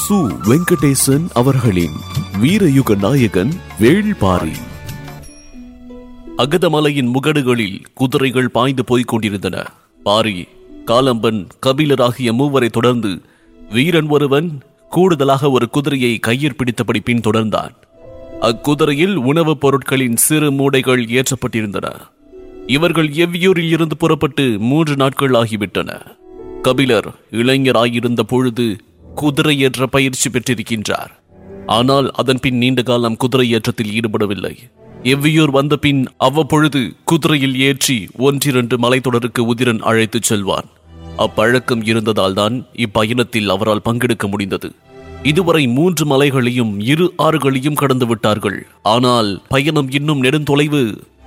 சு வெங்கடேசன் அவர்களின் வீரயுக நாயகன் வேள்பாரி அகதமலையின் முகடுகளில் குதிரைகள் பாய்ந்து போய்க் கொண்டிருந்தன பாரி காலம்பன் கபிலர் ஆகிய மூவரை தொடர்ந்து வீரன் ஒருவன் கூடுதலாக ஒரு குதிரையை கையில் பிடித்தபடி பின்தொடர்ந்தான் அக்குதிரையில் உணவுப் பொருட்களின் சிறு மூடைகள் ஏற்றப்பட்டிருந்தன இவர்கள் எவ்வியூரில் இருந்து புறப்பட்டு மூன்று நாட்கள் ஆகிவிட்டன கபிலர் இளைஞராயிருந்த பொழுது குதிரை ஏற்ற பயிற்சி பெற்றிருக்கின்றார் ஆனால் அதன் பின் நீண்ட காலம் குதிரை ஏற்றத்தில் ஈடுபடவில்லை எவ்வியூர் வந்த பின் அவ்வப்பொழுது குதிரையில் ஏற்றி ஒன்றிரண்டு மலைத்தொடருக்கு உதிரன் அழைத்துச் செல்வான் அப்பழக்கம் இருந்ததால் தான் இப்பயணத்தில் அவரால் பங்கெடுக்க முடிந்தது இதுவரை மூன்று மலைகளையும் இரு ஆறுகளையும் கடந்து விட்டார்கள் ஆனால் பயணம் இன்னும் நெடுந்தொலைவு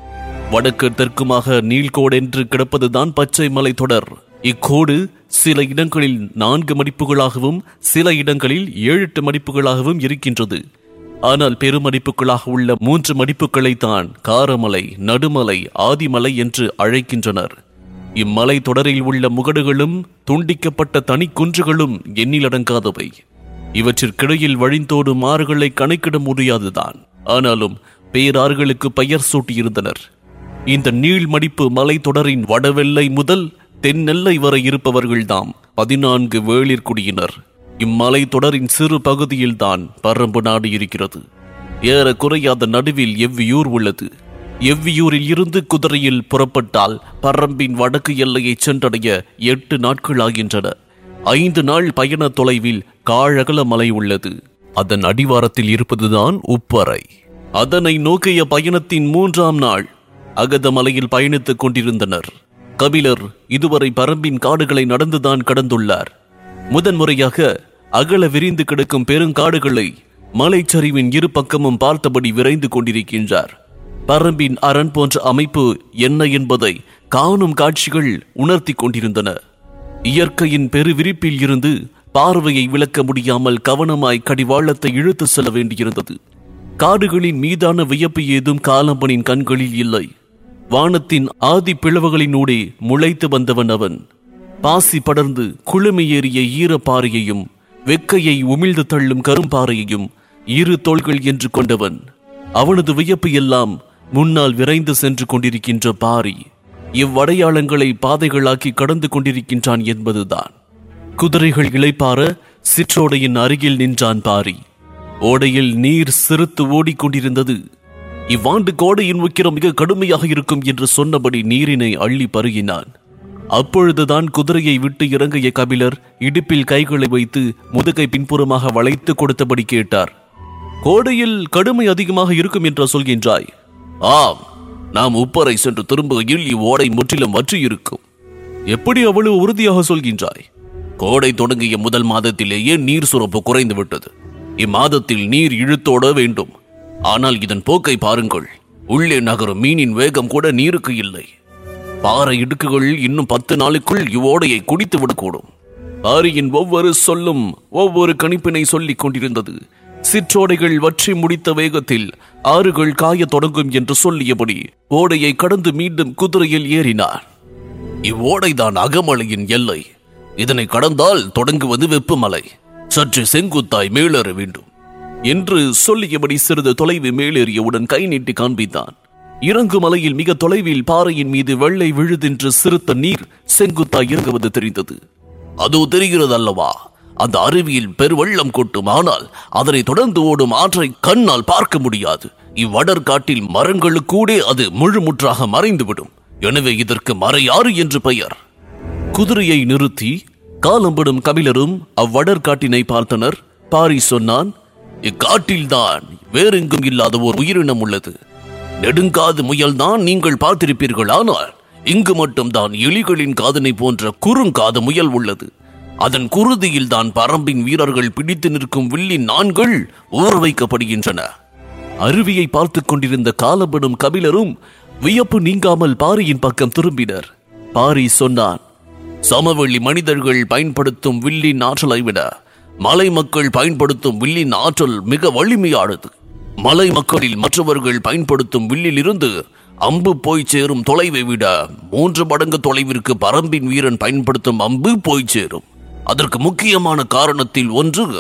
வடக்கு தெற்குமாக நீள்கோடென்று கிடப்பதுதான் பச்சை மலை தொடர் இக்கோடு சில இடங்களில் நான்கு மடிப்புகளாகவும் சில இடங்களில் ஏழு எட்டு மடிப்புகளாகவும் இருக்கின்றது ஆனால் பெருமடிப்புகளாக உள்ள மூன்று மடிப்புகளைத்தான் காரமலை நடுமலை ஆதிமலை என்று அழைக்கின்றனர் இம்மலை தொடரில் உள்ள முகடுகளும் துண்டிக்கப்பட்ட தனி குன்றுகளும் எண்ணிலடங்காதவை இவற்றிற்கிடையில் வழிந்தோடும் ஆறுகளை கணக்கிட முடியாதுதான் ஆனாலும் பேராறுகளுக்கு பெயர் சூட்டியிருந்தனர் இந்த நீள்மடிப்பு மலைத்தொடரின் வடவெல்லை முதல் தென்னெல்லை வரை இருப்பவர்கள்தாம் பதினான்கு வேளிர் குடியினர் இம்மலை தொடரின் சிறு பகுதியில்தான் பரம்பு நாடு இருக்கிறது ஏறக்குறைய அதன் நடுவில் எவ்வியூர் உள்ளது எவ்வியூரில் இருந்து குதிரையில் புறப்பட்டால் பரம்பின் வடக்கு எல்லையை சென்றடைய எட்டு நாட்கள் ஆகின்றன ஐந்து நாள் பயண தொலைவில் காழகல மலை உள்ளது அதன் அடிவாரத்தில் இருப்பதுதான் உப்பறை அதனை நோக்கிய பயணத்தின் மூன்றாம் நாள் அகத மலையில் பயணித்துக் கொண்டிருந்தனர் கபிலர் இதுவரை பரம்பின் காடுகளை நடந்துதான் கடந்துள்ளார் முதன்முறையாக அகல விரிந்து கிடக்கும் பெருங்காடுகளை மலைச்சரிவின் இரு பக்கமும் பார்த்தபடி விரைந்து கொண்டிருக்கின்றார் பரம்பின் அரண் போன்ற அமைப்பு என்ன என்பதை காணும் காட்சிகள் உணர்த்தி கொண்டிருந்தன இயற்கையின் பெருவிரிப்பில் இருந்து பார்வையை விளக்க முடியாமல் கவனமாய் கடிவாளத்தை இழுத்து செல்ல வேண்டியிருந்தது காடுகளின் மீதான வியப்பு ஏதும் காலம்பனின் கண்களில் இல்லை வானத்தின் ஆதி பிளவுகளினூடே முளைத்து வந்தவன் அவன் பாசி படர்ந்து குளுமையேறிய ஈரப்பாறையையும் வெக்கையை உமிழ்ந்து தள்ளும் கரும்பாறையையும் இரு தோள்கள் என்று கொண்டவன் அவனது வியப்பு எல்லாம் முன்னால் விரைந்து சென்று கொண்டிருக்கின்ற பாரி இவ்வடையாளங்களை பாதைகளாக்கி கடந்து கொண்டிருக்கின்றான் என்பதுதான் குதிரைகள் இளைப்பாற சிற்றோடையின் அருகில் நின்றான் பாரி ஓடையில் நீர் சிறுத்து ஓடிக்கொண்டிருந்தது இவ்வாண்டு கோடையின் உக்கிரம் மிக கடுமையாக இருக்கும் என்று சொன்னபடி நீரினை அள்ளி பருகினான் அப்பொழுதுதான் குதிரையை விட்டு இறங்கிய கபிலர் இடுப்பில் கைகளை வைத்து முதுகை பின்புறமாக வளைத்து கொடுத்தபடி கேட்டார் கோடையில் கடுமை அதிகமாக இருக்கும் என்று சொல்கின்றாய் ஆம் நாம் உப்பரை சென்று திரும்புகையில் இவ்வோடை முற்றிலும் வற்றி இருக்கும் எப்படி அவ்வளவு உறுதியாக சொல்கின்றாய் கோடை தொடங்கிய முதல் மாதத்திலேயே நீர் சுரப்பு குறைந்து விட்டது இம்மாதத்தில் நீர் இழுத்தோட வேண்டும் ஆனால் இதன் போக்கை பாருங்கள் உள்ளே நகரும் மீனின் வேகம் கூட நீருக்கு இல்லை பாறை இடுக்குகள் இன்னும் பத்து நாளுக்குள் இவ்வோடையை குடித்து விடக்கூடும் பாரியின் ஒவ்வொரு சொல்லும் ஒவ்வொரு கணிப்பினை சொல்லிக் கொண்டிருந்தது சிற்றோடைகள் வற்றி முடித்த வேகத்தில் ஆறுகள் காயத் தொடங்கும் என்று சொல்லியபடி ஓடையை கடந்து மீண்டும் குதிரையில் ஏறினார் இவ்வோடைதான் அகமலையின் எல்லை இதனை கடந்தால் தொடங்குவது வெப்பமலை சற்று செங்குத்தாய் மேலேற வேண்டும் என்று சொல்லியபடி சிறிது தொலைவு மேலேறியவுடன் கை நீட்டி காண்பித்தான் இறங்கு மலையில் மிக தொலைவில் பாறையின் மீது வெள்ளை விழுதென்று சிறுத்த நீர் செங்குத்தாய் இறங்குவது தெரிந்தது அதோ தெரிகிறது அல்லவா அந்த அருவியில் பெருவெள்ளம் கொட்டும் ஆனால் அதனை தொடர்ந்து ஓடும் ஆற்றை கண்ணால் பார்க்க முடியாது இவ்வடர் காட்டில் மரங்களுக்கூடே அது முழுமுற்றாக மறைந்துவிடும் எனவே இதற்கு மறையாறு என்று பெயர் குதிரையை நிறுத்தி காலம்படும் கபிலரும் அவ்வடர் காட்டினை பார்த்தனர் பாரி சொன்னான் இக்காட்டில்தான் வேறெங்கும் இல்லாத ஓர் உயிரினம் உள்ளது நெடுங்காது முயல்தான் நீங்கள் பார்த்திருப்பீர்கள் ஆனால் இங்கு மட்டும்தான் எலிகளின் காதனை போன்ற குறுங்காது முயல் உள்ளது அதன் குருதியில் தான் பரம்பின் வீரர்கள் பிடித்து நிற்கும் வில்லின் நான்கள் ஊற வைக்கப்படுகின்றன அருவியை பார்த்துக் கொண்டிருந்த காலம்படும் கபிலரும் வியப்பு நீங்காமல் பாரியின் பக்கம் திரும்பினர் பாரி சொன்னான் சமவெளி மனிதர்கள் பயன்படுத்தும் வில்லின் ஆற்றலை விட மலை மக்கள் பயன்படுத்தும் வில்லின் ஆற்றல் மிக வலிமையானது மலை மக்களில் மற்றவர்கள் பயன்படுத்தும் வில்லில் இருந்து அம்பு போய் சேரும் தொலைவை விட மூன்று மடங்கு தொலைவிற்கு பரம்பின் வீரன் பயன்படுத்தும் அம்பு போய் சேரும் அதற்கு முக்கியமான காரணத்தில் ஒன்று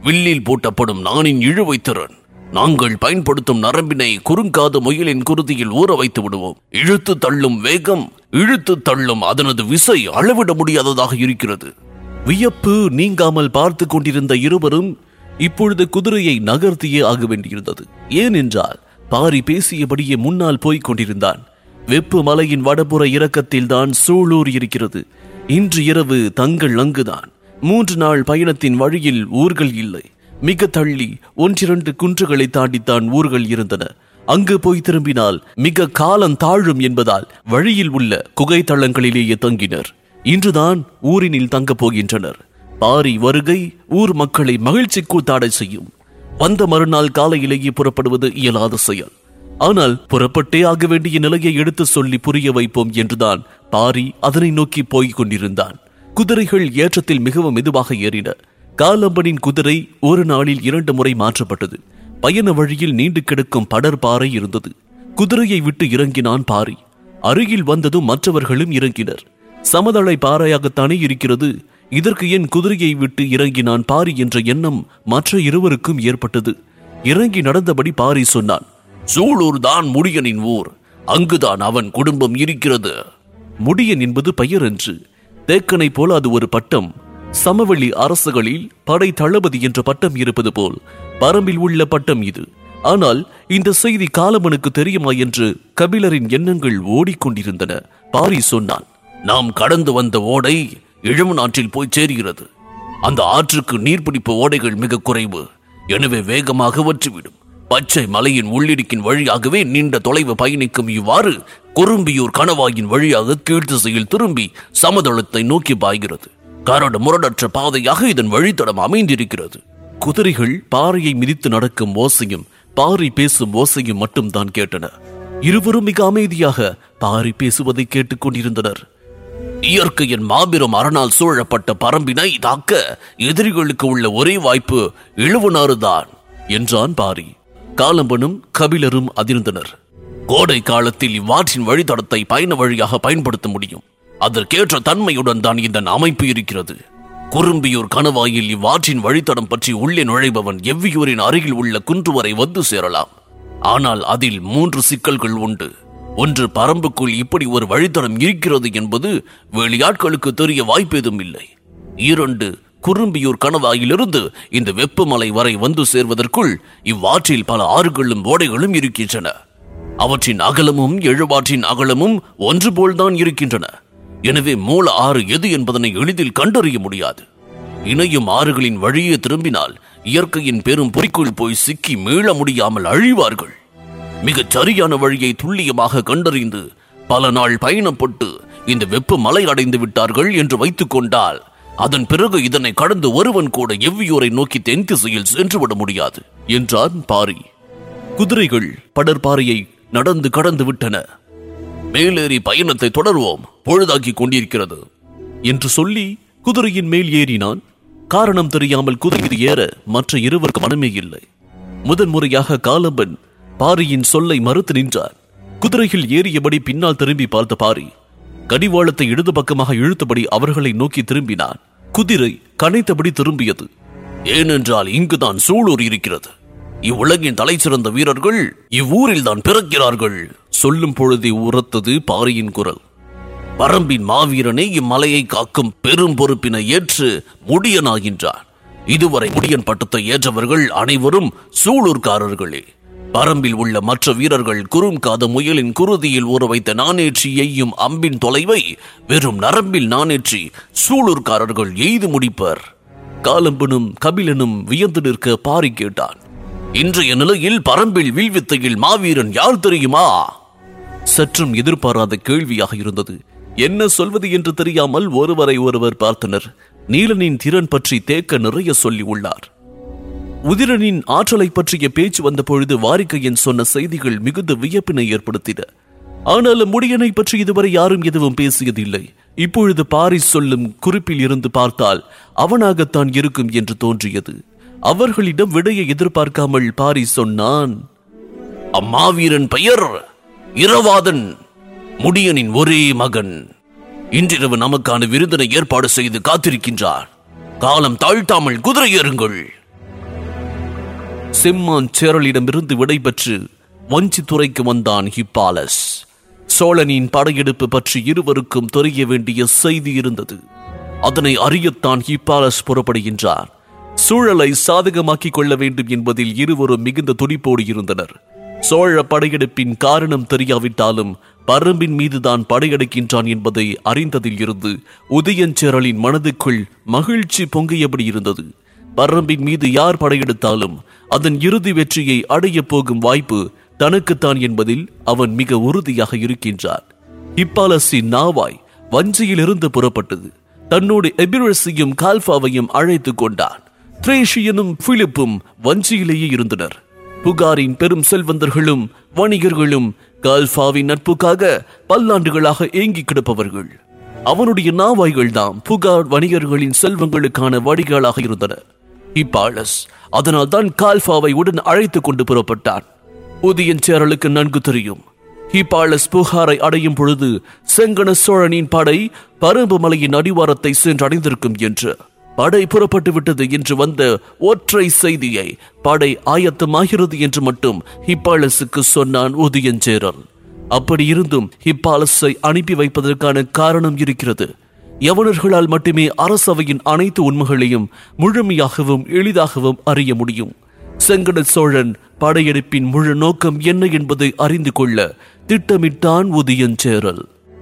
வில்லில் பூட்டப்படும் நானின் இழுவைத் திறன் நாங்கள் பயன்படுத்தும் நரம்பினை குறுங்காத முயலின் குருதியில் ஊற வைத்து விடுவோம் இழுத்து தள்ளும் வேகம் இழுத்து தள்ளும் அதனது விசை அளவிட முடியாததாக இருக்கிறது வியப்பு நீங்காமல் பார்த்து கொண்டிருந்த இருவரும் இப்பொழுது குதிரையை நகர்த்தியே ஆக வேண்டியிருந்தது ஏனென்றால் பாரி பேசியபடியே முன்னால் போய்க் கொண்டிருந்தான் வெப்பு மலையின் வடபுற இறக்கத்தில்தான் சூளூர் இருக்கிறது இன்று இரவு தங்கள் அங்குதான் மூன்று நாள் பயணத்தின் வழியில் ஊர்கள் இல்லை மிக தள்ளி ஒன்றிரண்டு குன்றுகளை தாண்டித்தான் ஊர்கள் இருந்தன அங்கு போய் திரும்பினால் மிக காலம் தாழும் என்பதால் வழியில் உள்ள குகை தளங்களிலேயே தங்கினர் இன்றுதான் ஊரினில் தங்கப் போகின்றனர் பாரி வருகை ஊர் மக்களை மகிழ்ச்சி கூத்தாட செய்யும் வந்த மறுநாள் காலையிலேயே புறப்படுவது இயலாத செயல் ஆனால் புறப்பட்டே ஆக வேண்டிய நிலையை எடுத்து சொல்லி புரிய வைப்போம் என்றுதான் பாரி அதனை நோக்கி போய்க் கொண்டிருந்தான் குதிரைகள் ஏற்றத்தில் மிகவும் மெதுவாக ஏறின காலம்பனின் குதிரை ஒரு நாளில் இரண்டு முறை மாற்றப்பட்டது பயண வழியில் நீண்டு கிடக்கும் படர்பாறை இருந்தது குதிரையை விட்டு இறங்கினான் பாரி அருகில் வந்ததும் மற்றவர்களும் இறங்கினர் சமதளை பாறையாகத்தானே இருக்கிறது இதற்கு என் குதிரையை விட்டு இறங்கினான் பாரி என்ற எண்ணம் மற்ற இருவருக்கும் ஏற்பட்டது இறங்கி நடந்தபடி பாரி சொன்னான் சூளூர் தான் முடியனின் ஊர் அங்குதான் அவன் குடும்பம் இருக்கிறது முடியன் என்பது பெயர் என்று தேக்கனை போல அது ஒரு பட்டம் சமவெளி அரசுகளில் படை தளபதி என்ற பட்டம் இருப்பது போல் பரம்பில் உள்ள பட்டம் இது ஆனால் இந்த செய்தி காலமனுக்கு தெரியுமா என்று கபிலரின் எண்ணங்கள் ஓடிக்கொண்டிருந்தன பாரி சொன்னான் நாம் கடந்து வந்த ஓடை இழவு நாட்டில் போய் சேருகிறது அந்த ஆற்றுக்கு நீர்பிடிப்பு ஓடைகள் மிக குறைவு எனவே வேகமாக வற்றிவிடும் பச்சை மலையின் உள்ளிடுக்கின் வழியாகவே நீண்ட தொலைவு பயணிக்கும் இவ்வாறு குறும்பியூர் கணவாயின் வழியாக கீழ்த்திசையில் திரும்பி சமதளத்தை நோக்கி பாய்கிறது கரடு முரடற்ற பாதையாக இதன் வழித்தடம் அமைந்திருக்கிறது குதிரைகள் பாறையை மிதித்து நடக்கும் ஓசையும் பாறை பேசும் ஓசையும் மட்டும்தான் கேட்டன இருவரும் மிக அமைதியாக பாரி பேசுவதை கேட்டுக் கொண்டிருந்தனர் இயற்கையின் மாபெரும் அரணால் சூழப்பட்ட பரம்பினை தாக்க எதிரிகளுக்கு உள்ள ஒரே வாய்ப்பு இழுவனாறுதான் என்றான் பாரி காலம்பனும் கபிலரும் அதிர்ந்தனர் கோடை காலத்தில் இவ்வாற்றின் வழித்தடத்தை பயண வழியாக பயன்படுத்த முடியும் அதற்கேற்ற தன்மையுடன் தான் இந்த அமைப்பு இருக்கிறது குறும்பியூர் கணவாயில் இவ்வாற்றின் வழித்தடம் பற்றி உள்ளே நுழைபவன் எவ்வியூரின் அருகில் உள்ள குன்று வரை வந்து சேரலாம் ஆனால் அதில் மூன்று சிக்கல்கள் உண்டு ஒன்று பரம்புக்குள் இப்படி ஒரு வழித்தடம் இருக்கிறது என்பது வெளியாட்களுக்கு தெரிய வாய்ப்பேதும் இல்லை இரண்டு குறும்பியூர் கணவாயிலிருந்து இந்த வெப்பமலை வரை வந்து சேர்வதற்குள் இவ்வாற்றில் பல ஆறுகளும் ஓடைகளும் இருக்கின்றன அவற்றின் அகலமும் எழுவாற்றின் அகலமும் ஒன்று போல்தான் இருக்கின்றன எனவே மூல ஆறு எது என்பதனை எளிதில் கண்டறிய முடியாது இணையும் ஆறுகளின் வழியே திரும்பினால் இயற்கையின் பெரும் பொறிக்குள் போய் சிக்கி மீள முடியாமல் அழிவார்கள் மிகச் சரியான வழியை துல்லியமாக கண்டறிந்து பல நாள் பயணப்பட்டு இந்த வெப்ப மலை அடைந்து விட்டார்கள் என்று வைத்துக் கொண்டால் அதன் பிறகு இதனை கடந்து ஒருவன் கூட எவ்வியூரை நோக்கி தென் திசையில் சென்றுவிட முடியாது என்றான் பாரி குதிரைகள் படற்பாறையை நடந்து கடந்து விட்டன மேலேறி பயணத்தை தொடர்வோம் பொழுதாக்கிக் கொண்டிருக்கிறது என்று சொல்லி குதிரையின் மேல் ஏறினான் காரணம் தெரியாமல் குதிரை ஏற மற்ற இருவருக்கு மனமே இல்லை முதன்முறையாக காலம்பன் பாரியின் சொல்லை மறுத்து நின்றார் குதிரையில் ஏறியபடி பின்னால் திரும்பி பார்த்த பாரி கடிவாளத்தை இடது பக்கமாக இழுத்தபடி அவர்களை நோக்கி திரும்பினான் குதிரை கனைத்தபடி திரும்பியது ஏனென்றால் இங்குதான் சூளூர் இருக்கிறது இவ்வுலகின் தலைசிறந்த வீரர்கள் இவ்வூரில் தான் பிறக்கிறார்கள் சொல்லும் பொழுதே உரத்தது பாரியின் குரல் பரம்பின் மாவீரனே இம்மலையை காக்கும் பெரும் பொறுப்பினை ஏற்று முடியனாகின்றார் இதுவரை முடியன் பட்டத்தை ஏற்றவர்கள் அனைவரும் சூளூர்காரர்களே பரம்பில் உள்ள மற்ற வீரர்கள் குறுங்காத முயலின் குருதியில் ஊற வைத்த நானேற்றி எய்யும் அம்பின் தொலைவை வெறும் நரம்பில் நானேற்றி சூளூர்காரர்கள் எய்து முடிப்பர் காலம்பனும் கபிலனும் வியந்து நிற்க பாரி கேட்டான் இன்றைய நிலையில் பரம்பில் வில்வித்தையில் மாவீரன் யார் தெரியுமா சற்றும் எதிர்பாராத கேள்வியாக இருந்தது என்ன சொல்வது என்று தெரியாமல் ஒருவரை ஒருவர் பார்த்தனர் நீலனின் திறன் பற்றி தேக்க நிறைய சொல்லி உள்ளார் உதிரனின் ஆற்றலை பற்றிய பேச்சு வந்த பொழுது வாரிக்கையன் சொன்ன செய்திகள் மிகுந்த வியப்பினை ஏற்படுத்தின ஆனாலும் முடியனை பற்றி இதுவரை யாரும் எதுவும் பேசியதில்லை இப்பொழுது பாரிஸ் சொல்லும் குறிப்பில் இருந்து பார்த்தால் அவனாகத்தான் இருக்கும் என்று தோன்றியது அவர்களிடம் விடையை எதிர்பார்க்காமல் பாரிஸ் சொன்னான் அம்மாவீரன் பெயர் இரவாதன் முடியனின் ஒரே மகன் இன்றிரவு நமக்கான விருந்தினை ஏற்பாடு செய்து காத்திருக்கின்றார் காலம் தாழ்த்தாமல் குதிரை ஏறுங்கள் செம்மான் சேரலிடமிருந்து விடைபெற்று வஞ்சித்துறைக்கு வந்தான் ஹிப்பாலஸ் சோழனின் படையெடுப்பு பற்றி இருவருக்கும் தெரிய வேண்டிய செய்தி இருந்தது அதனை அறியத்தான் ஹிப்பாலஸ் புறப்படுகின்றார் சூழலை சாதகமாக்கிக் கொள்ள வேண்டும் என்பதில் இருவரும் மிகுந்த துடிப்போடு இருந்தனர் சோழ படையெடுப்பின் காரணம் தெரியாவிட்டாலும் பரம்பின் மீதுதான் படையெடுக்கின்றான் என்பதை அறிந்ததில் இருந்து உதயஞ்சேரலின் மனதுக்குள் மகிழ்ச்சி பொங்கியபடி இருந்தது பரம்பின் மீது யார் படையெடுத்தாலும் அதன் இறுதி வெற்றியை அடையப் போகும் வாய்ப்பு தனக்குத்தான் என்பதில் அவன் மிக உறுதியாக இருக்கின்றான் இப்பாலசின் நாவாய் வஞ்சியிலிருந்து புறப்பட்டது தன்னோடு எபிரஸையும் கால்பாவையும் அழைத்துக் கொண்டான் த்ரேஷியனும் பிலிப்பும் வஞ்சியிலேயே இருந்தனர் புகாரின் பெரும் செல்வந்தர்களும் வணிகர்களும் கால்பாவின் நட்புக்காக பல்லாண்டுகளாக ஏங்கி கிடப்பவர்கள் அவனுடைய நாவாய்கள் தாம் புகார் வணிகர்களின் செல்வங்களுக்கான வடிகாலாக இருந்தன இப்பாலஸ் அதனால் தான் கால்பாவை உடன் அழைத்துக் கொண்டு புறப்பட்டான் உதயஞ்சேரலுக்கு நன்கு தெரியும் ஹிபாலஸ் புகாரை அடையும் பொழுது செங்கன சோழனின் படை பரம்பு மலையின் அடிவாரத்தை சென்றடைந்திருக்கும் என்று படை புறப்பட்டு விட்டது என்று வந்த ஒற்றை செய்தியை படை ஆயத்தமாகிறது என்று மட்டும் ஹிப்பாலஸுக்கு சொன்னான் உதயஞ்சேரல் அப்படி இருந்தும் ஹிப்பாலஸை அனுப்பி வைப்பதற்கான காரணம் இருக்கிறது யவனர்களால் மட்டுமே அரசவையின் அனைத்து உண்மைகளையும் முழுமையாகவும் எளிதாகவும் அறிய முடியும் செங்கட சோழன் படையெடுப்பின் முழு நோக்கம் என்ன என்பதை அறிந்து கொள்ள திட்டமிட்டான் உதயஞ்சேரல்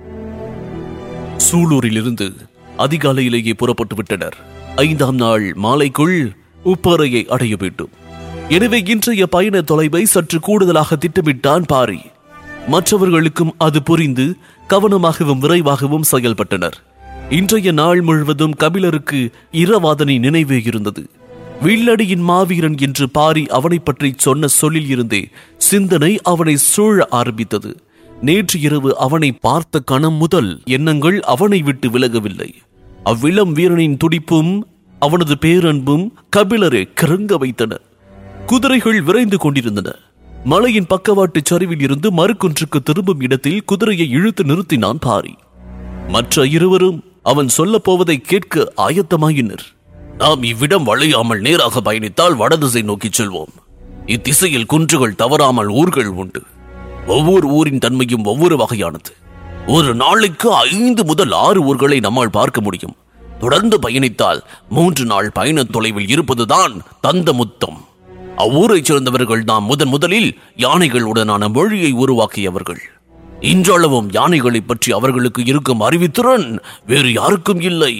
சூலூரிலிருந்து அதிகாலையிலேயே புறப்பட்டு விட்டனர் ஐந்தாம் நாள் மாலைக்குள் உப்பறையை அடைய வேண்டும் எனவே இன்றைய பயண தொலைவை சற்று கூடுதலாக திட்டமிட்டான் பாரி மற்றவர்களுக்கும் அது புரிந்து கவனமாகவும் விரைவாகவும் செயல்பட்டனர் இன்றைய நாள் முழுவதும் கபிலருக்கு இரவாதனை நினைவே இருந்தது வில்லடியின் மாவீரன் என்று பாரி அவனை பற்றி சொன்ன சொல்லில் இருந்தே சிந்தனை அவனை சூழ ஆரம்பித்தது நேற்று இரவு அவனை பார்த்த கணம் முதல் எண்ணங்கள் அவனை விட்டு விலகவில்லை அவ்விளம் வீரனின் துடிப்பும் அவனது பேரன்பும் கபிலரை கிறங்க வைத்தன குதிரைகள் விரைந்து கொண்டிருந்தன மலையின் பக்கவாட்டு சரிவில் இருந்து மறுக்குன்றுக்கு திரும்பும் இடத்தில் குதிரையை இழுத்து நிறுத்தினான் பாரி மற்ற இருவரும் அவன் சொல்லப் போவதை கேட்க ஆயத்தமாயினர் நாம் இவ்விடம் வளையாமல் நேராக பயணித்தால் வடதிசை நோக்கிச் செல்வோம் இத்திசையில் குன்றுகள் தவறாமல் ஊர்கள் உண்டு ஒவ்வொரு ஊரின் தன்மையும் ஒவ்வொரு வகையானது ஒரு நாளைக்கு ஐந்து முதல் ஆறு ஊர்களை நம்மால் பார்க்க முடியும் தொடர்ந்து பயணித்தால் மூன்று நாள் பயண தொலைவில் இருப்பதுதான் தந்த முத்தம் அவ்வூரைச் சேர்ந்தவர்கள் நாம் முதன் முதலில் யானைகளுடனான மொழியை உருவாக்கியவர்கள் இன்றளவும் யானைகளைப் பற்றி அவர்களுக்கு இருக்கும் அறிவுத்திறன் வேறு யாருக்கும் இல்லை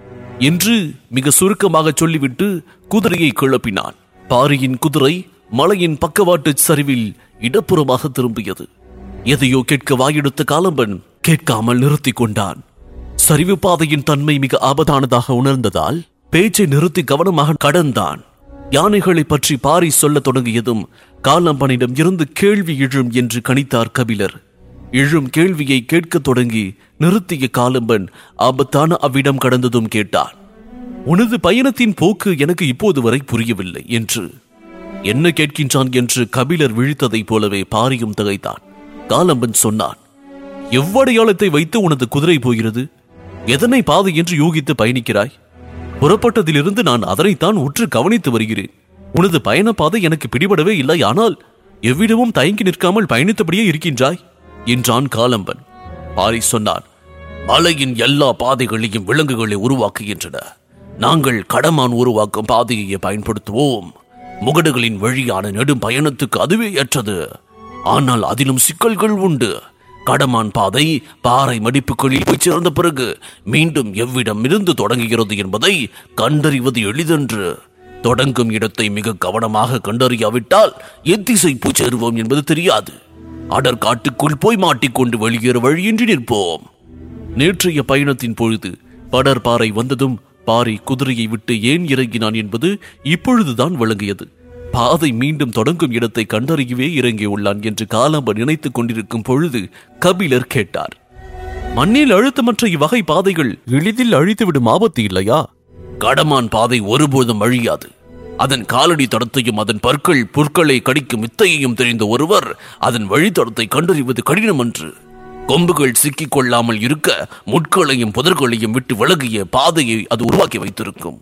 என்று மிக சுருக்கமாக சொல்லிவிட்டு குதிரையை கிளப்பினான் பாரியின் குதிரை மலையின் பக்கவாட்டு சரிவில் இடப்புறமாக திரும்பியது எதையோ கேட்க வாயெடுத்த காலம்பன் கேட்காமல் நிறுத்திக் கொண்டான் சரிவு பாதையின் தன்மை மிக ஆபத்தானதாக உணர்ந்ததால் பேச்சை நிறுத்தி கவனமாக கடந்தான் யானைகளை பற்றி பாரி சொல்லத் தொடங்கியதும் காலம்பனிடம் இருந்து கேள்வி இழும் என்று கணித்தார் கபிலர் இழும் கேள்வியை கேட்கத் தொடங்கி நிறுத்திய காலம்பன் ஆபத்தான அவ்விடம் கடந்ததும் கேட்டான் உனது பயணத்தின் போக்கு எனக்கு இப்போது வரை புரியவில்லை என்று என்ன கேட்கின்றான் என்று கபிலர் விழித்ததைப் போலவே பாரியும் திகைத்தான் காலம்பன் சொன்னான் எவ்வடையாளத்தை வைத்து உனது குதிரை போகிறது எதனை பாதை என்று யூகித்து பயணிக்கிறாய் புறப்பட்டதிலிருந்து நான் அதனைத்தான் உற்று கவனித்து வருகிறேன் உனது பயண பாதை எனக்கு பிடிபடவே இல்லை ஆனால் எவ்விடமும் தயங்கி நிற்காமல் பயணித்தபடியே இருக்கின்றாய் என்றான் காலம்பன் பாரி சொன்னான் மலையின் எல்லா பாதைகளையும் விலங்குகளை உருவாக்குகின்றன நாங்கள் கடமான் உருவாக்கும் பாதையை பயன்படுத்துவோம் முகடுகளின் வழியான நெடும் பயணத்துக்கு அதுவே ஏற்றது ஆனால் அதிலும் சிக்கல்கள் உண்டு கடமான் பாதை பாறை மடிப்புகளில் போய் சேர்ந்த பிறகு மீண்டும் எவ்விடம் இருந்து தொடங்குகிறது என்பதை கண்டறிவது எளிதன்று தொடங்கும் இடத்தை மிக கவனமாக கண்டறியாவிட்டால் எத்திசை போய் சேருவோம் என்பது தெரியாது அடர் காட்டுக்குள் போய் மாட்டிக்கொண்டு வெளியேற வழியின்றி நிற்போம் நேற்றைய பயணத்தின் பொழுது படர்பாறை வந்ததும் பாறை குதிரையை விட்டு ஏன் இறங்கினான் என்பது இப்பொழுதுதான் விளங்கியது பாதை மீண்டும் தொடங்கும் இடத்தை கண்டறியவே இறங்கியுள்ளான் என்று காலம்ப நினைத்துக் கொண்டிருக்கும் பொழுது கபிலர் கேட்டார் மண்ணில் அழுத்தமற்ற இவ்வகை பாதைகள் எளிதில் அழித்துவிடும் ஆபத்து இல்லையா கடமான் பாதை ஒருபோதும் அழியாது அதன் காலடி தடத்தையும் அதன் பற்கள் புற்களை கடிக்கும் வித்தையையும் தெரிந்த ஒருவர் அதன் வழித்தடத்தை கண்டறிவது கடினம் என்று கொம்புகள் சிக்கிக் கொள்ளாமல் இருக்க முட்களையும் புதர்களையும் விட்டு விலகிய பாதையை அது உருவாக்கி வைத்திருக்கும்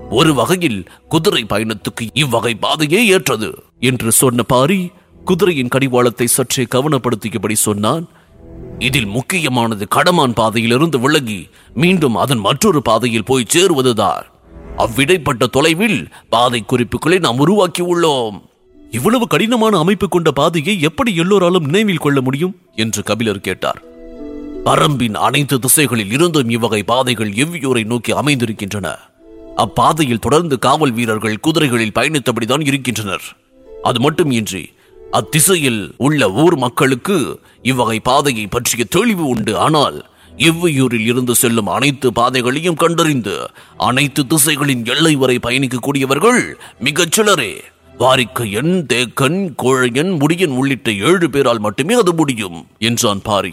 ஒரு வகையில் குதிரை பயணத்துக்கு இவ்வகை பாதையே ஏற்றது என்று சொன்ன பாரி குதிரையின் கடிவாளத்தை சற்றே கவனப்படுத்தியபடி சொன்னான் இதில் முக்கியமானது கடமான் பாதையிலிருந்து விலகி மீண்டும் அதன் மற்றொரு பாதையில் போய் சேருவதுதான் அவ்விடைப்பட்ட தொலைவில் பாதை குறிப்புகளை நாம் உருவாக்கி உள்ளோம் இவ்வளவு கடினமான அமைப்பு கொண்ட பாதையை எப்படி எல்லோராலும் நினைவில் கொள்ள முடியும் என்று கபிலர் கேட்டார் பரம்பின் அனைத்து திசைகளில் இருந்தும் இவ்வகை பாதைகள் எவ்வியூரை நோக்கி அமைந்திருக்கின்றன அப்பாதையில் தொடர்ந்து காவல் வீரர்கள் குதிரைகளில் பயணித்தபடிதான் இருக்கின்றனர் அது மட்டுமின்றி அத்திசையில் உள்ள ஊர் மக்களுக்கு இவ்வகை பாதையை பற்றிய தெளிவு உண்டு ஆனால் எவ்வியூரில் இருந்து செல்லும் அனைத்து பாதைகளையும் கண்டறிந்து அனைத்து திசைகளின் எல்லை வரை பயணிக்கக்கூடியவர்கள் மிகச் சிலரே வாரிக்கையன் தேக்கன் கோழையன் முடியன் உள்ளிட்ட ஏழு பேரால் மட்டுமே அது முடியும் என்றான் பாரி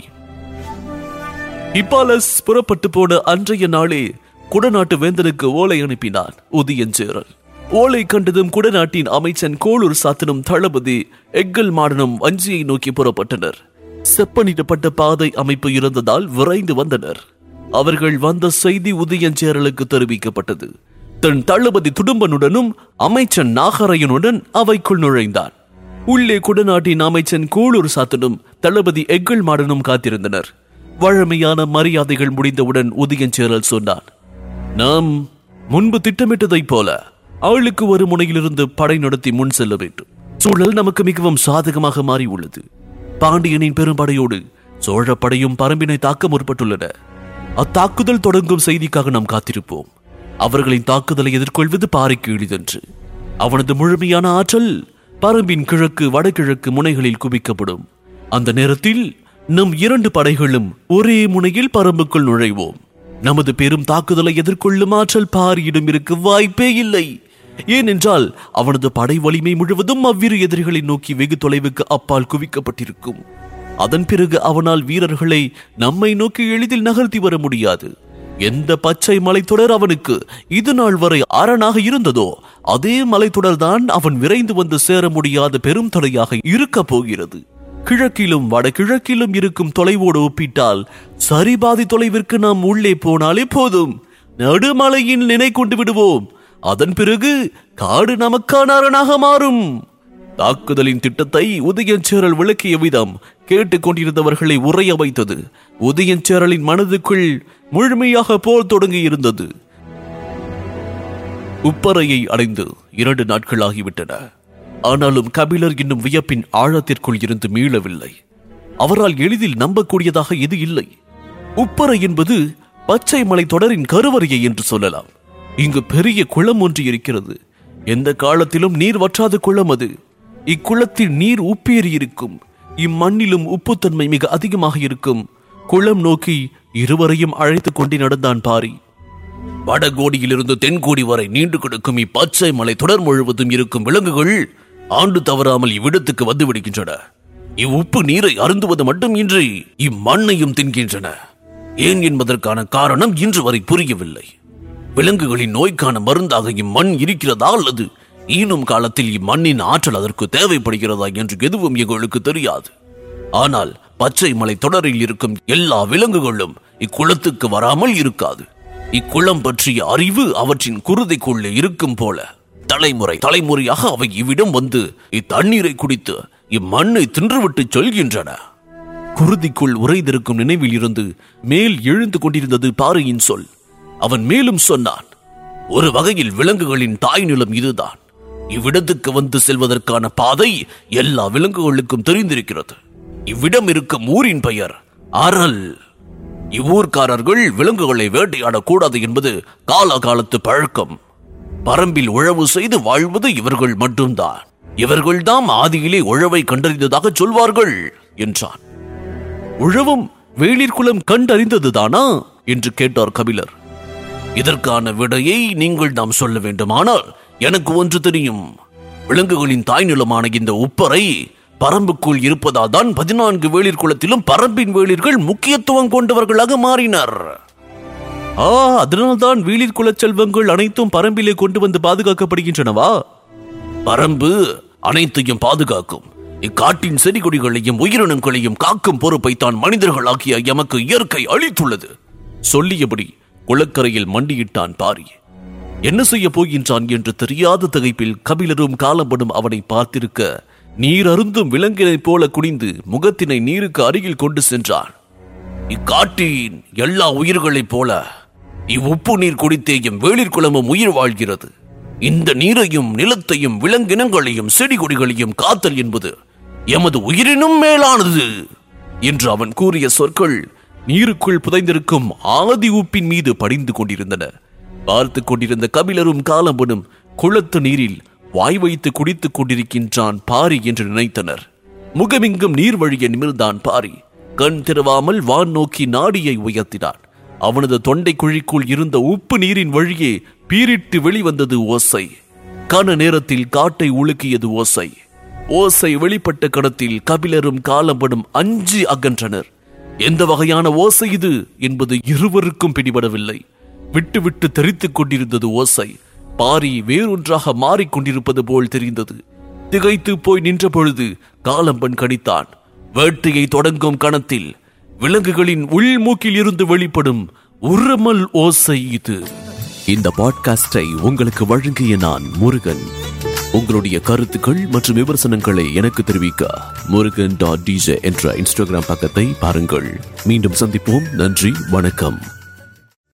இப்பாலஸ் புறப்பட்டு போன அன்றைய நாளே குடநாட்டு வேந்தனுக்கு ஓலை அனுப்பினான் உதயஞ்சேரல் ஓலை கண்டதும் குடநாட்டின் அமைச்சன் கோளூர் சாத்தனும் தளபதி எக்கல் மாடனும் வஞ்சியை நோக்கி புறப்பட்டனர் செப்பனிடப்பட்ட பாதை அமைப்பு இருந்ததால் விரைந்து வந்தனர் அவர்கள் வந்த செய்தி உதயஞ்சேரலுக்கு தெரிவிக்கப்பட்டது தன் தளபதி துடும்பனுடனும் அமைச்சன் நாகரையனுடன் அவைக்குள் நுழைந்தான் உள்ளே குடநாட்டின் அமைச்சன் கூளூர் சாத்தனும் தளபதி எக்கல் மாடனும் காத்திருந்தனர் வழமையான மரியாதைகள் முடிந்தவுடன் உதயஞ்சேரல் சொன்னான் நாம் முன்பு திட்டமிட்டதைப் போல ஆளுக்கு ஒரு முனையிலிருந்து படை நடத்தி முன் செல்ல வேண்டும் சூழல் நமக்கு மிகவும் சாதகமாக மாறி உள்ளது பாண்டியனின் பெரும்படையோடு சோழ படையும் பரம்பினை தாக்க முற்பட்டுள்ளன அத்தாக்குதல் தொடங்கும் செய்திக்காக நாம் காத்திருப்போம் அவர்களின் தாக்குதலை எதிர்கொள்வது பாறைக்கு எளிதன்று அவனது முழுமையான ஆற்றல் பரம்பின் கிழக்கு வடகிழக்கு முனைகளில் குவிக்கப்படும் அந்த நேரத்தில் நம் இரண்டு படைகளும் ஒரே முனையில் பரம்புக்குள் நுழைவோம் நமது பெரும் தாக்குதலை எதிர்கொள்ளும் ஆற்றல் பாரியிடம் இருக்க வாய்ப்பே இல்லை ஏனென்றால் அவனது படை வலிமை முழுவதும் அவ்விரு எதிரிகளை நோக்கி வெகு தொலைவுக்கு அப்பால் குவிக்கப்பட்டிருக்கும் அதன் பிறகு அவனால் வீரர்களை நம்மை நோக்கி எளிதில் நகர்த்தி வர முடியாது எந்த பச்சை மலைத்தொடர் அவனுக்கு இது நாள் வரை அரணாக இருந்ததோ அதே மலைத்தொடர்தான் அவன் விரைந்து வந்து சேர முடியாத பெரும் தடையாக இருக்கப் போகிறது கிழக்கிலும் வடகிழக்கிலும் இருக்கும் தொலைவோடு ஒப்பிட்டால் சரிபாதி தொலைவிற்கு நாம் உள்ளே போனாலே போதும் நடுமலையின் நினை கொண்டு விடுவோம் அதன் பிறகு காடு நமக்கான அரணாக மாறும் தாக்குதலின் திட்டத்தை உதயஞ்சேரல் விளக்கிய விதம் கேட்டுக் கொண்டிருந்தவர்களை உறைய வைத்தது உதயஞ்சேரலின் மனதுக்குள் முழுமையாக போர் தொடங்கி இருந்தது உப்பரையை அடைந்து இரண்டு நாட்கள் ஆகிவிட்டன ஆனாலும் கபிலர் இன்னும் வியப்பின் ஆழத்திற்குள் இருந்து மீளவில்லை அவரால் எளிதில் நம்பக்கூடியதாக எது இல்லை உப்பரை என்பது பச்சை மலை தொடரின் கருவறையை என்று சொல்லலாம் இங்கு பெரிய குளம் ஒன்று இருக்கிறது எந்த காலத்திலும் நீர் வற்றாத குளம் அது இக்குளத்தில் நீர் உப்பேறி இருக்கும் இம்மண்ணிலும் உப்புத்தன்மை மிக அதிகமாக இருக்கும் குளம் நோக்கி இருவரையும் அழைத்துக் கொண்டு நடந்தான் பாரி வடகோடியிலிருந்து தென்கோடி வரை நீண்டு கிடக்கும் இப்பச்சை மலை தொடர் முழுவதும் இருக்கும் விலங்குகள் ஆண்டு தவறாமல் இவ்விடத்துக்கு வந்து விடுகின்றன இவ்வுப்பு நீரை அருந்துவது மட்டுமின்றி இம்மண்ணையும் தின்கின்றன ஏன் என்பதற்கான காரணம் இன்று வரை புரியவில்லை விலங்குகளின் நோய்க்கான மருந்தாக இம்மண் இருக்கிறதா அல்லது ஈனும் காலத்தில் இம்மண்ணின் ஆற்றல் அதற்கு தேவைப்படுகிறதா என்று எதுவும் எங்களுக்கு தெரியாது ஆனால் பச்சை மலை தொடரில் இருக்கும் எல்லா விலங்குகளும் இக்குளத்துக்கு வராமல் இருக்காது இக்குளம் பற்றிய அறிவு அவற்றின் குருதைக்குள்ளே இருக்கும் போல தலைமுறை தலைமுறையாக அவை இவ்விடம் வந்து இத்தண்ணீரை குடித்து இம்மண்ணை தின்றுவிட்டு சொல்கின்றன குருதிக்குள் உறைந்திருக்கும் நினைவில் இருந்து மேல் எழுந்து கொண்டிருந்தது பாறையின் சொல் அவன் மேலும் சொன்னான் ஒரு வகையில் விலங்குகளின் தாய் நிலம் இதுதான் இவ்விடத்துக்கு வந்து செல்வதற்கான பாதை எல்லா விலங்குகளுக்கும் தெரிந்திருக்கிறது இவ்விடம் இருக்கும் ஊரின் பெயர் அரல் இவ்வூர்க்காரர்கள் விலங்குகளை வேட்டையாடக்கூடாது என்பது காலகாலத்து பழக்கம் பரம்பில் உழவு செய்து வாழ்வது இவர்கள் மட்டும்தான் இவர்கள்தாம் ஆதியிலே உழவை கண்டறிந்ததாக சொல்வார்கள் என்றான் உழவும் வேளிர்குலம் கண்டறிந்ததுதானா என்று கேட்டார் கபிலர் இதற்கான விடையை நீங்கள் நாம் சொல்ல வேண்டுமானால் எனக்கு ஒன்று தெரியும் விலங்குகளின் தாய் நிலமான இந்த உப்பரை பரம்புக்குள் இருப்பதால் தான் பதினான்கு வேளிர் குலத்திலும் பரம்பின் வேளிர்கள் முக்கியத்துவம் கொண்டவர்களாக மாறினர் ஆ அதனால்தான் வேளிர் குலச் செல்வங்கள் அனைத்தும் பரம்பிலே கொண்டு வந்து பாதுகாக்கப்படுகின்றனவா பரம்பு அனைத்தையும் பாதுகாக்கும் இக்காட்டின் செடி கொடிகளையும் உயிரினங்களையும் காக்கும் பொறுப்பை தான் மனிதர்களாகிய எமக்கு இயற்கை அளித்துள்ளது சொல்லியபடி குளக்கரையில் மண்டியிட்டான் பாரி என்ன செய்ய போகின்றான் என்று தெரியாத திகைப்பில் கபிலரும் காலம்பனும் அவனை பார்த்திருக்க நீர் அருந்தும் விலங்கினைப் போல குனிந்து முகத்தினை நீருக்கு அருகில் கொண்டு சென்றான் இக்காட்டின் எல்லா உயிர்களைப் போல இவ்வுப்பு நீர் குடித்தே எம் வேளிர் குளமும் உயிர் வாழ்கிறது இந்த நீரையும் நிலத்தையும் விலங்கினங்களையும் செடி கொடிகளையும் காத்தல் என்பது எமது உயிரினும் மேலானது என்று அவன் கூறிய சொற்கள் நீருக்குள் புதைந்திருக்கும் ஆதி உப்பின் மீது படிந்து கொண்டிருந்தன பார்த்து கொண்டிருந்த கபிலரும் காலம்பனும் குளத்து நீரில் வாய் வைத்து குடித்துக் கொண்டிருக்கின்றான் பாரி என்று நினைத்தனர் முகமெங்கும் நீர் வழிய நிமிர்ந்தான் பாரி கண் திறவாமல் வான் நோக்கி நாடியை உயர்த்தினான் அவனது தொண்டை குழிக்குள் இருந்த உப்பு நீரின் வழியே பீரிட்டு வெளிவந்தது ஓசை கன நேரத்தில் காட்டை உலுக்கியது ஓசை ஓசை வெளிப்பட்ட கடத்தில் கபிலரும் காலம்படும் அஞ்சு அகன்றனர் எந்த வகையான ஓசை இது என்பது இருவருக்கும் பிடிபடவில்லை விட்டு விட்டு தெரித்துக் கொண்டிருந்தது ஓசை பாரி வேறொன்றாக மாறிக்கொண்டிருப்பது போல் தெரிந்தது திகைத்து போய் நின்ற பொழுது காலம்பன் கணித்தான் வேட்டையை தொடங்கும் கணத்தில் விலங்குகளின் உள்மூக்கில் இருந்து வெளிப்படும் உரமல் ஓசை இது இந்த பாட்காஸ்டை உங்களுக்கு வழங்கிய நான் முருகன் உங்களுடைய கருத்துக்கள் மற்றும் விமர்சனங்களை எனக்கு தெரிவிக்க முருகன் டாட் டிஜே என்ற இன்ஸ்டாகிராம் பக்கத்தை பாருங்கள் மீண்டும் சந்திப்போம் நன்றி வணக்கம்